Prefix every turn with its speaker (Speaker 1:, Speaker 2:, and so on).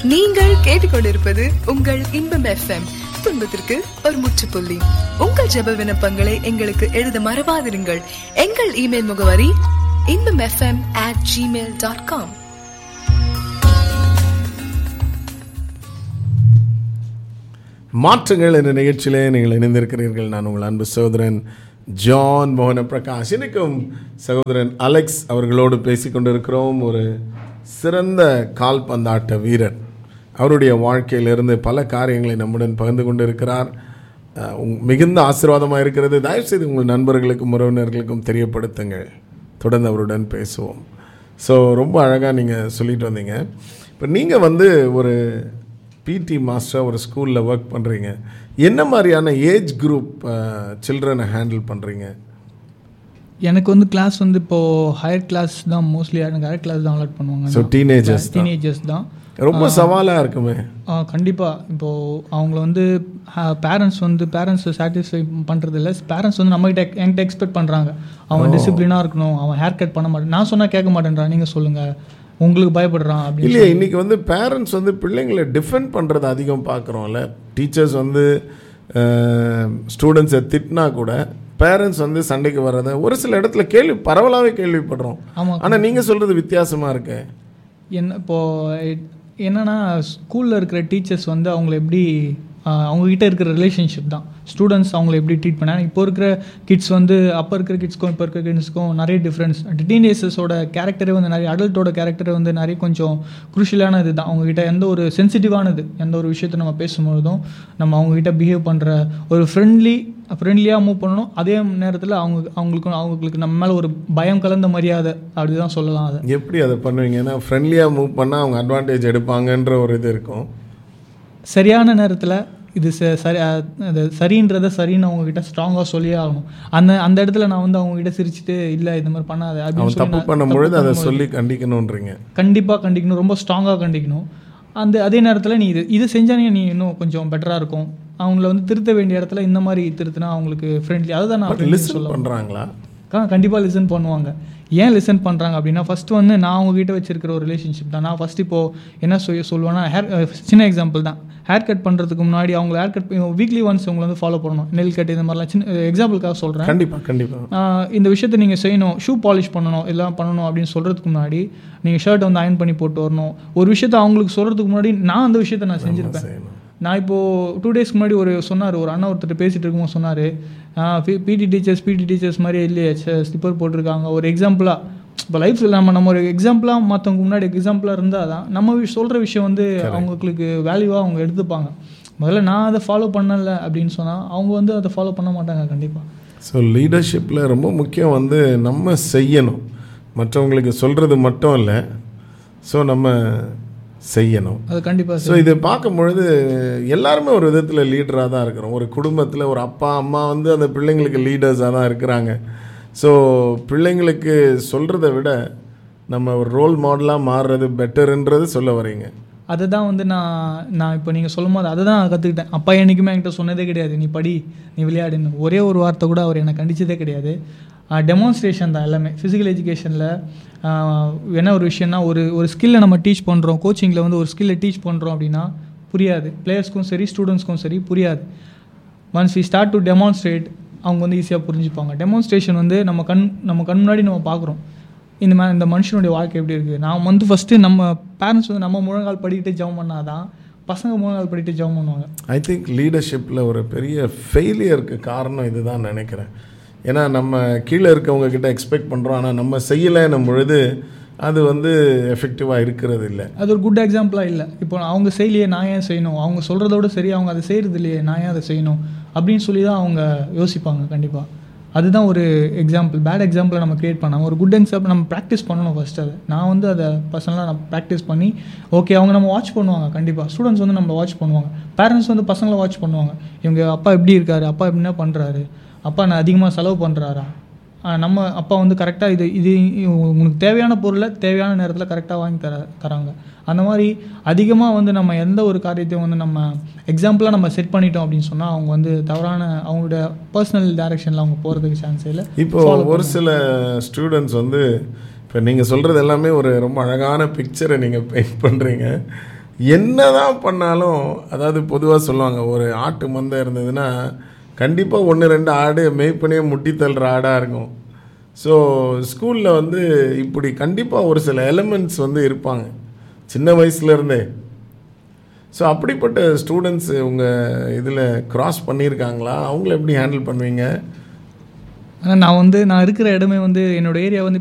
Speaker 1: நீங்கள் கேட்டுக்கொண்டிருப்பது உங்கள் இன்பம் எஃப்எம் துன்பத்திற்கு ஒரு முற்றுப்புள்ளி உங்கள் ஜெப விண்ணப்பங்களை எங்களுக்கு எழுத மறவாதிருங்கள் எங்கள் இமெயில் முகவரி Inbam FM at Gmail dot com
Speaker 2: மாற்றங்கள் என்ற நிகழ்ச்சியிலே நீங்கள் இணைந்திருக்கிறீர்கள் நான் உங்கள் அன்பு சகோதரன் ஜான் மோகன பிரகாஷ் இன்னைக்கும் சகோதரன் அலெக்ஸ் அவர்களோடு பேசிக்கொண்டிருக்கிறோம் ஒரு சிறந்த கால்பந்தாட்ட வீரர் அவருடைய வாழ்க்கையிலிருந்து பல காரியங்களை நம்முடன் பகிர்ந்து கொண்டிருக்கிறார் அஹ், உங்- மிகுந்த ஆசீர்வாதமாக இருக்கிறது தயவுசெய்து உங்கள் நண்பர்களுக்கும் உறவினர்களுக்கும் தெரியப்படுத்துங்கள் தொடர்ந்து அவருடன் பேசுவோம் ஸோ ரொம்ப அழகாக நீங்கள் சொல்லிட்டு வந்தீங்க இப்போ நீங்கள் வந்து ஒரு பிடி மாஸ்டர் ஒரு ஸ்கூலில் ஒர்க் பண்ணுறீங்க என்ன மாதிரியான ஏஜ் குரூப் சில்ட்ரனை ஹேண்டில் பண்ணுறீங்க
Speaker 3: எனக்கு வந்து கிளாஸ் வந்து இப்போ ஹையர் கிளாஸ் தான் மோஸ்ட்லி எனக்கு ஹையர் கிளாஸ் தான் அலாட் பண்ணுவாங்க
Speaker 2: ஸோ டீனேஜர்ஸ் தான்
Speaker 3: டீனேஜர்ஸ் தான்
Speaker 2: ரொம்ப சவாலாக இருக்குமே
Speaker 3: கண்டிப்பாக இப்போது அவங்கள வந்து பேரண்ட்ஸ் வந்து பேரண்ட்ஸை சாட்டிஸ்ஃபை பண்ணுறது இல்லை பேரண்ட்ஸ் வந்து நம்மகிட்ட என்கிட்ட எக்ஸ்பெக்ட் பண்ணுறாங்க அவன் டிசிப்ளினாக இருக்கணும் அவன் ஹேர் கட் பண்ண மாட்டேன் நான் சொன்னால் கேட்க மாட்டேன்றான் நீங்கள் சொல்லுங்கள் உங்களுக்கு பயப்படுறான் அப்படின்னு
Speaker 2: இல்லையே இன்னைக்கு வந்து பேரண்ட்ஸ் வந்து பிள்ளைங்களை டிஃபெண்ட் பண்ணுறது அதிகம் பார்க்குறோம்ல டீச்சர்ஸ் வந்து ஸ்டூடெண்ட்ஸை திட்டினா கூட பேரண்ட்ஸ் வந்து சண்டைக்கு வர்றதை ஒரு சில இடத்துல கேள்வி பரவலாகவே கேள்விப்படுறோம்
Speaker 3: ஆமாம்
Speaker 2: ஆனால் நீங்கள் சொல்கிறது வித்தியாசமாக இருக்கு
Speaker 3: என்ன இப்போது என்னன்னா ஸ்கூலில் இருக்கிற டீச்சர்ஸ் வந்து அவங்கள எப்படி ஆஹ், அவங்ககிட்ட இருக்கிற ரிலேஷன்ஷிப் தான் ஸ்டூடெண்ட்ஸ் அவங்கள எப்படி ட்ரீட் பண்ணாங்க இப்போ இருக்கிற கிட்ஸ் வந்து அப்போ இருக்கிற கிட்ஸ்க்கும் இப்போ இருக்கிற கிட்ஸ்க்கும் நிறைய டிஃப்ரென்ஸ் டீனேஜர்ஸோட கேரக்டரே வந்து நிறைய அடல்ட்டோட கேரக்டரே வந்து நிறைய கொஞ்சம் குருஷியலான இது தான் அவங்ககிட்ட எந்த ஒரு சென்சிட்டிவானது எந்த ஒரு விஷயத்தை நம்ம பேசும்பொழுதும் நம்ம அவங்ககிட்ட பிஹேவ் பண்ணுற ஒரு ஃப்ரெண்ட்லி ஃப்ரெண்ட்லியாக மூவ் பண்ணணும் அதே நேரத்தில் அவங்க அவங்களுக்கும் அவங்களுக்கு நம்ம மேலே ஒரு பயம் கலந்த மரியாதை அப்படி தான் சொல்லலாம் அதை
Speaker 2: எப்படி அதை பண்ணுவீங்க ஏன்னா ஃப்ரெண்ட்லியாக மூவ் பண்ணால் அவங்க அட்வான்டேஜ் எடுப்பாங்கன்ற ஒரு இது இருக்கும்
Speaker 3: சரியான நேரத்தில் இது ச- சரி அஹ் அது சரின்றதை சரின்னு அவங்ககிட்ட ஸ்ட்ராங்காக சொல்லியே ஆகணும் அந்த அந்த இடத்துல நான் வந்து அவங்ககிட்ட சிரிச்சிட்டு இல்லை இந்த மாதிரி பண்ணாத அப்படின்னு
Speaker 2: அவன்
Speaker 3: சொல்லி
Speaker 2: தப்பு
Speaker 3: நான்
Speaker 2: பண்ணும்பொழுது அதை சொல்லி கண்டிக்கணுன்றீங்க
Speaker 3: கண்டிப்பாக கண்டிக்கணும் ரொம்ப ஸ்ட்ராங்காக கண்டிக்கணும் அந்த அதே நேரத்தில் நீ இது இது செஞ்சானே நீ இன்னும் கொஞ்சம் பெட்டராக இருக்கும் அவங்கள வந்து திருத்த வேண்டிய இடத்துல இந்த மாதிரி திருத்தினா அவங்களுக்கு ஃப்ரெண்ட்லி அதுதான் நான் friendly
Speaker 2: லிசன்
Speaker 3: சொல்ல
Speaker 2: பண்ணுறாங்களா
Speaker 3: கண்டிப்பாக லிசன் பண்ணுவாங்க ஏன் லிசன் பண்ணுறாங்க அப்படின்னா ஃபஸ்ட்டு வந்து நான் அவங்ககிட்ட வச்சிருக்கிற ஒரு ரிலேஷன்ஷிப் தான் நான் ஃபஸ்ட் இப்போ என்ன சொல்ல சொல்லுவேன்னா ஹேர் சின்ன எக்ஸாம்பிள் தான் ஹேர் கட் பண்ணுறதுக்கு முன்னாடி அவங்க ஹேர் கட் வீக்லி ஒன்ஸ் அவங்களை வந்து ஃபாலோ பண்ணணும் நெல் கட் இந்த மாதிரிலாம் சின்ன எக்ஸாம்பிளுக்காக சொல்கிறேன்
Speaker 2: கண்டிப்பாக கண்டிப்பாக
Speaker 3: இந்த விஷயத்தை நீங்கள் செய்யணும் ஷூ பாலிஷ் பண்ணணும் எல்லாம் பண்ணணும் அப்படின்னு சொல்கிறதுக்கு முன்னாடி நீங்கள் ஷர்ட்டை வந்து அயன் பண்ணி போட்டு வரணும் ஒரு விஷயத்தை அவங்களுக்கு சொல்கிறதுக்கு முன்னாடி நான் அந்த விஷயத்தை நான் செஞ்சுருப்பேன்
Speaker 2: செய்யணும்
Speaker 3: நான் இப்போது டூ டேஸ்க்கு முன்னாடி ஒரு சொன்னார் ஒரு அண்ணா ஒருத்தர் பேசிகிட்டு இருக்கும்போது சொன்னார் பிடி டீச்சர்ஸ் பிடி டீச்சர்ஸ் மாதிரி இல்லையே ஸ்லிப்பர் போட்டிருக்காங்க ஒரு எக்ஸாம்பிளாக இப்போ லைஃப்பில் நம்ம நம்ம ஒரு எக்ஸாம்பிளாக மற்றவங்க முன்னாடி எக்ஸாம்பிளாக இருந்தால் தான் நம்ம சொல்கிற விஷயம் வந்து அவங்களுக்கு வேல்யூவாக அவங்க எடுத்துப்பாங்க முதல்ல நான் அதை ஃபாலோ பண்ணல அப்படின்னு சொன்னால் அவங்க வந்து அதை ஃபாலோ பண்ண மாட்டாங்க கண்டிப்பாக
Speaker 2: ஸோ லீடர்ஷிப்பில் ரொம்ப முக்கியம் வந்து நம்ம செய்யணும் மற்றவங்களுக்கு சொல்கிறது மட்டும் இல்லை ஸோ நம்ம செய்யணும்
Speaker 3: அது கண்டிப்பாக
Speaker 2: ஸோ இதை பார்க்கும் பொழுது எல்லாருமே ஒரு விதத்தில் லீடராக தான் இருக்கிறோம் ஒரு குடும்பத்தில் ஒரு அப்பா அம்மா வந்து அந்த பிள்ளைங்களுக்கு லீடர்ஸாக தான் இருக்கிறாங்க ஸோ பிள்ளைங்களுக்கு சொல்கிறத விட நம்ம ஒரு ரோல் மாடலாக மாறுறது பெட்டருன்றது சொல்ல வரீங்க
Speaker 3: அதை தான் வந்து நான் நான் இப்போ நீங்கள் சொல்லும் போது அதை தான் நான் கற்றுக்கிட்டேன் அப்பா என்றைக்குமே என்கிட்ட சொன்னதே கிடையாது நீ படி நீ விளையாடுன்னு ஒரே ஒரு வார்த்தை கூட அவர் என்னை கண்டிச்சதே கிடையாது டெமான்ஸ்ட்ரேஷன் தான் எல்லாமே ஃபிசிக்கல் எஜுகேஷனில் என்ன ஒரு விஷயம்னா ஒரு ஒரு ஸ்கில்லை நம்ம டீச் பண்ணுறோம் கோச்சிங்கில் வந்து ஒரு ஸ்கில்லை டீச் பண்ணுறோம் அப்படின்னா புரியாது பிளேயர்ஸ்க்கும் சரி ஸ்டூடெண்ட்ஸ்க்கும் சரி புரியாது once we start to demonstrate அவங்க வந்து ஈஸியாக புரிஞ்சுப்பாங்க டெமான்ஸ்ட்ரேஷன் வந்து நம்ம கண் நம்ம கண் முன்னாடி நம்ம பார்க்குறோம் இந்த மாதிரி இந்த மனுஷனுடைய வாழ்க்கை எப்படி இருக்குது நான் வந்து ஃபஸ்ட்டு நம்ம பேரண்ட்ஸ் வந்து நம்ம முழங்கால் படிக்கிட்டு ஜெபம் பண்ணாதான் பசங்க முழங்கால் படிக்கிட்டு ஜெபம் பண்ணுவாங்க
Speaker 2: ஐ திங்க் லீடர்ஷிப்பில் ஒரு பெரிய ஃபெயிலியருக்கு காரணம் இதுதான் நினைக்கிறேன் ஏன்னா நம்ம கீழே இருக்கவங்க கிட்ட எக்ஸ்பெக்ட் பண்ணுறோம் ஆனால் நம்ம செய்யலைன்னும் பொழுது அது வந்து எஃபெக்டிவாக இருக்கிறது இல்லை
Speaker 3: அது ஒரு குட் எக்ஸாம்பிளாக இல்லை இப்போ அவங்க செய்யலையே நான் ஏன் செய்யணும் அவங்க சொல்கிறதோட சரி அவங்க அதை செய்கிறது இல்லையே நான் ஏன் அதை செய்யணும் அப்படின்னு சொல்லி தான் அவங்க யோசிப்பாங்க கண்டிப்பாக அதுதான் ஒரு எக்ஸாம்பிள் பேட் எக்ஸாம்பிளை நம்ம க்ரியேட் பண்ணாமல் ஒரு குட் எக்ஸாம்பிள் நம்ம ப்ராக்டிஸ் பண்ணணும் ஃபஸ்ட் அதை நான் வந்து அதை பர்சனலாக நான் ப்ராக்டிஸ் பண்ணி ஓகே அவங்க நம்ம வாட்ச் பண்ணுவாங்க கண்டிப்பாக ஸ்டூடெண்ட்ஸ் வந்து நம்ம வாட்ச் பண்ணுவாங்க பேரண்ட்ஸ் வந்து பசங்களை வாட்ச் பண்ணுவாங்க இவங்க அப்பா எப்படி இருக்காரு அப்பா என்ன பண்ணுறாரு அப்பா நான் அதிகமாக செலவு பண்ணுறாரா ஆஹ் நம்ம அப்பா வந்து கரெக்டாக இது இது உங்களுக்கு தேவையான பொருளை தேவையான நேரத்தில் கரெக்டாக வாங்கி தர தராங்க அந்த மாதிரி அதிகமாக வந்து நம்ம எந்த ஒரு காரியத்தையும் வந்து நம்ம எக்ஸாம்பிளாக நம்ம செட் பண்ணிட்டோம் அப்படின்னு சொன்னால் அவங்க வந்து தவறான அவங்களோட பர்சனல் டைரெக்ஷனில் அவங்க போகிறதுக்கு சான்ஸே இல்லை
Speaker 2: இப்போ ஒரு சில ஸ்டூடெண்ட்ஸ் வந்து இப்போ நீங்கள் சொல்கிறது எல்லாமே ஒரு ரொம்ப அழகான பிக்சரை நீங்கள் பெயிண்ட் பண்ணுறீங்க என்னதான் பண்ணாலும் அதாவது பொதுவாக சொல்லுவாங்க ஒரு ஆட்டு மந்தை இருந்ததுன்னா கண்டிப்பாக ஒன்று ரெண்டு ஆடு மேய்ப்பனே முட்டி தள்ளுற ஆடாக இருக்கும் ஸோ ஸ்கூலில் வந்து இப்படி கண்டிப்பாக ஒரு சில எலமெண்ட்ஸ் வந்து இருப்பாங்க சின்ன வயசுலேருந்தே ஸோ அப்படிப்பட்ட ஸ்டூடெண்ட்ஸ் உங்கள் இதில் கிராஸ் பண்ணியிருக்காங்களா அவங்கள எப்படி ஹேண்டில் பண்ணுவீங்க
Speaker 3: ஆனால் நான் வந்து நான் இருக்கிற இடமே வந்து என்னோட ஏரியா வந்து